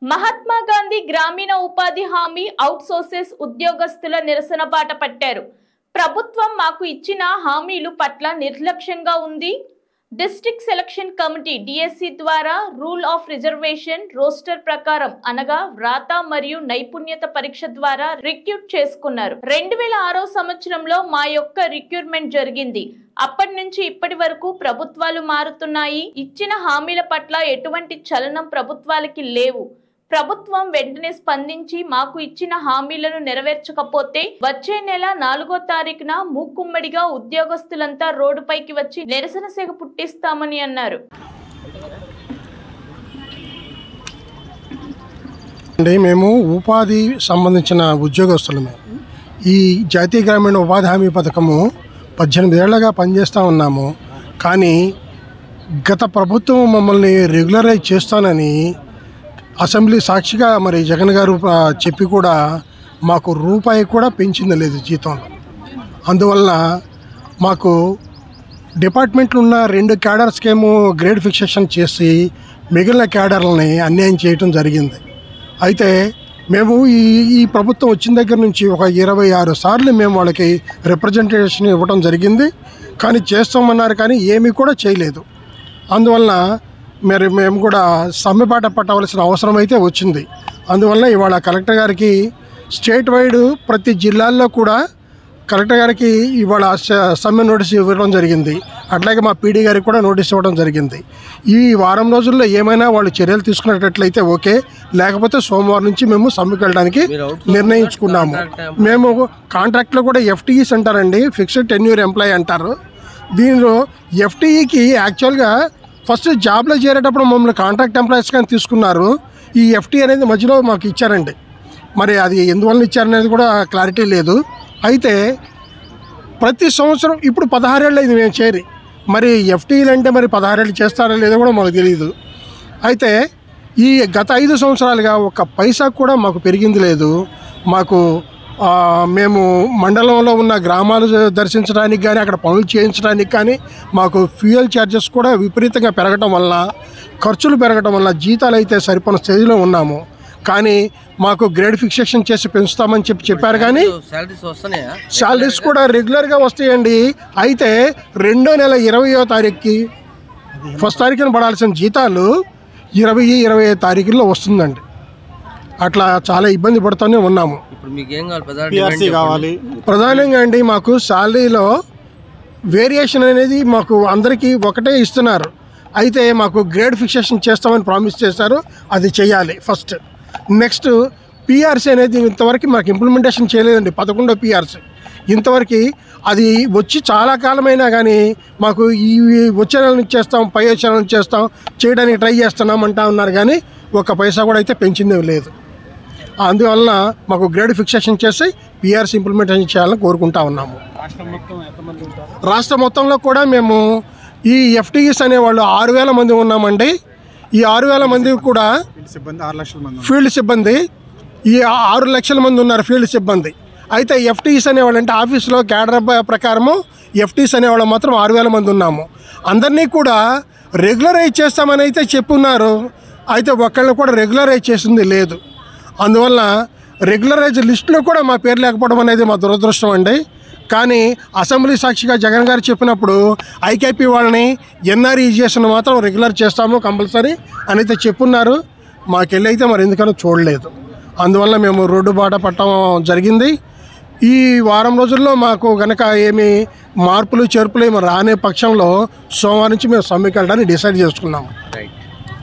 మహాత్మా గాంధీ గ్రామీణ ఉపాధి హామీ అవుట్ సోర్సెస్ ఉద్యోగస్తుల నిరసన బాట పట్టారు ప్రభుత్వం మాకు ఇచ్చిన హామీలు పట్ల నిర్లక్ష్యంగా ఉంది డిస్ట్రిక్ట్ సెలక్షన్ కమిటీ డిఎస్సి ద్వారా రూల్ ఆఫ్ రిజర్వేషన్ రోస్టర్ ప్రకారం అనగా వ్రాత మరియు నైపుణ్యత పరీక్ష ద్వారా రిక్రూట్ చేసుకున్నారు రెండు వేల ఆరో సంవత్సరంలో మా యొక్క రిక్రూట్మెంట్ జరిగింది అప్పటి నుంచి ఇప్పటి వరకు ప్రభుత్వాలు మారుతున్నాయి ఇచ్చిన హామీల పట్ల ఎటువంటి చలనం ప్రభుత్వాలకి లేవు ప్రభుత్వం వెంటనే స్పందించి మాకు ఇచ్చిన హామీలను నెరవేర్చకపోతే వచ్చే నెల నాలుగో తారీఖున మూకుమ్మడిగా ఉద్యోగస్తులంతా రోడ్డుపైకి వచ్చి నిరసన సెగ పుట్టిస్తామని అన్నారు అంటే మేము ఉపాధి సంబంధించిన ఉద్యోగస్తులమే ఈ జాతీయ గ్రామీణ ఉపాధి హామీ పథకము పద్దెనిమిది ఏళ్లుగా పనిచేస్తూ ఉన్నాము కానీ గత ప్రభుత్వం మమ్మల్ని రెగ్యులరైజ్ చేస్తానని అసెంబ్లీ సాక్షిగా మరి జగన్ గారు ఆ, చెప్పి కూడా మాకు రూపాయి కూడా పెంచింది లేదు జీతంలో అందువల్ల మాకు డిపార్ట్మెంట్లు ఉన్న రెండు క్యాడర్స్కి ఏమో గ్రేడ్ ఫిక్సేషన్ చేసి మిగిలిన క్యాడర్లని అన్యాయం చేయటం జరిగింది అయితే మేము ఈ ఈ ప్రభుత్వం వచ్చిన దగ్గర నుంచి ఒక ఇరవై ఆరు సార్లు మేము వాళ్ళకి రిప్రజెంటేషన్ ఇవ్వడం జరిగింది కానీ చేస్తామన్నారు కానీ ఏమీ కూడా చేయలేదు అందువల్ల మరి మేము కూడా సమ్మెపాట పట్టవలసిన అవసరం అయితే వచ్చింది అందువల్ల ఇవాళ కలెక్టర్ గారికి స్టేట్ వైడ్ ప్రతి జిల్లాల్లో కూడా కలెక్టర్ గారికి ఇవాళ స- సమ్మె నోటీస్ ఇవ్వడం జరిగింది అట్లాగే మా పీడీ గారికి కూడా నోటీస్ ఇవ్వడం జరిగింది ఈ వారం రోజుల్లో ఏమైనా వాళ్ళు చర్యలు తీసుకునేటట్లయితే ఓకే లేకపోతే సోమవారం నుంచి మేము సమ్మెకి వెళ్ళడానికి నిర్ణయించుకున్నాము మేము కాంట్రాక్ట్లో కూడా ఎఫ్టీఈస్ అంటారండి ఫిక్స్డ్ టెన్యూర్ ఎంప్లాయీ అంటారు దీనిలో ఎఫ్టీఈకి యాక్చువల్గా ఫస్ట్ జాబ్లో చేరేటప్పుడు మమ్మల్ని కాంట్రాక్ట్ ఎంప్లాయీస్ కానీ తీసుకున్నారు ఈ ఎఫ్టీ అనేది మధ్యలో మాకు ఇచ్చారండి మరి అది ఎందువల్ల ఇచ్చారనేది కూడా క్లారిటీ లేదు అయితే ప్రతి సంవత్సరం ఇప్పుడు పదహారేళ్ళు అయింది మేము చేరి మరి ఎఫ్టీలు అంటే మరి పదహారేళ్ళు చేస్తారో లేదో కూడా మాకు తెలియదు అయితే ఈ గత ఐదు సంవత్సరాలుగా ఒక్క పైసా కూడా మాకు పెరిగింది లేదు మాకు ఆ, మేము మండలంలో ఉన్న గ్రామాలు దర్శించడానికి కానీ అక్కడ పనులు చేయించడానికి కానీ మాకు ఫ్యూయల్ ఛార్జెస్ కూడా విపరీతంగా పెరగటం వల్ల ఖర్చులు పెరగటం వల్ల జీతాలు అయితే సరిపోయిన స్టేజ్లో ఉన్నాము కానీ మాకు గ్రేడ్ ఫిక్సేషన్ చేసి పెంచుతామని చెప్పి చెప్పారు కానీ శాలరీస్ వస్తున్నాయా శాలరీస్ కూడా రెగ్యులర్గా వస్తాయండి అయితే రెండో నెల ఇరవయో తారీఖుకి ఫస్ట్ తారీఖున పడాల్సిన జీతాలు ఇరవై ఇరవై ఐదు తారీఖుల్లో వస్తుందండి అట్లా చాలా ఇబ్బంది పడుతూనే ఉన్నాము ఇప్పుడు మీకు ఏం కావాలి ప్రధాన పిఆర్సీ కావాలి ప్రధానంగా అండి మాకు శాలరీలో వేరియేషన్ అనేది మాకు అందరికీ ఒకటే ఇస్తున్నారు అయితే మాకు గ్రేడ్ ఫిక్సేషన్ చేస్తామని ప్రామిస్ చేశారు అది చేయాలి ఫస్ట్ నెక్స్ట్ పిఆర్సీ అనేది ఇంతవరకు మాకు ఇంప్లిమెంటేషన్ చేయలేదండి పదకొండో పిఆర్సీ ఇంతవరకు అది వచ్చి చాలా కాలమైనా కానీ మాకు ఈ వచ్చే నెల నుంచి చేస్తాం పై వచ్చే నెల నుంచి చేస్తాం చేయడానికి ట్రై చేస్తున్నాం అంటా ఉన్నారు కానీ ఒక్క పైసా కూడా అయితే పెంచిందే లేదు అందువలన మాకు గ్రేడ్ ఫిక్సేషన్ చేసి పిఆర్సీ ఇంప్లిమెంటేషన్ చేయాలని కోరుకుంటా ఉన్నాము రాష్ట్రం మొత్తం ఎంతమంది ఉంటారు రాష్ట్రం మొత్తంలో కూడా మేము ఈ ఎఫ్టీఈస్ అనేవాళ్ళు ఆరు వేల మంది ఉన్నామండి ఈ ఆరు వేల మంది కూడా సిబ్బంది ఆరు లక్షల మంది ఉన్నారు. ఫీల్డ్ సిబ్బంది ఈ ఆరు లక్షల మంది ఉన్నారు ఫీల్డ్ సిబ్బంది అయితే ఎఫ్టీస్ అనేవాళ్ళు అంటే ఆఫీస్లో క్యాడర్ ప- ప్రకారము ఎఫ్టీస్ అనేవాళ్ళు మాత్రం ఆరు వేల మంది ఉన్నాము అందరినీ కూడా రెగ్యులరైజ్ చేస్తామని అయితే చెప్పున్నారు అయితే ఒక్కళ్ళు కూడా రెగ్యులరైజ్ చేసింది లేదు అందువల్ల రెగ్యులరైజ్ లిస్టులో కూడా మా పేరు లేకపోవడం అనేది మా దురదృష్టం అండి కానీ అసెంబ్లీ సాక్షిగా జగన్ గారు చెప్పినప్పుడు ఐకేపీ వాళ్ళని ఎన్ఆర్ఈజిఎస్ను మాత్రం రెగ్యులర్ చేస్తాము కంపల్సరీ అని అయితే చెప్పున్నారు మాకెళ్ళి అయితే మరి ఎందుకనో చూడలేదు అందువల్ల మేము రోడ్డు బాట పట్టడం జరిగింది ఈ వారం రోజుల్లో మాకు గనక ఏమి మార్పులు చేర్పులు ఏమి రాని పక్షంలో సోమవారం నుంచి మేము సమ్మెకి వెళ్ళడానికి డిసైడ్ చేసుకున్నాము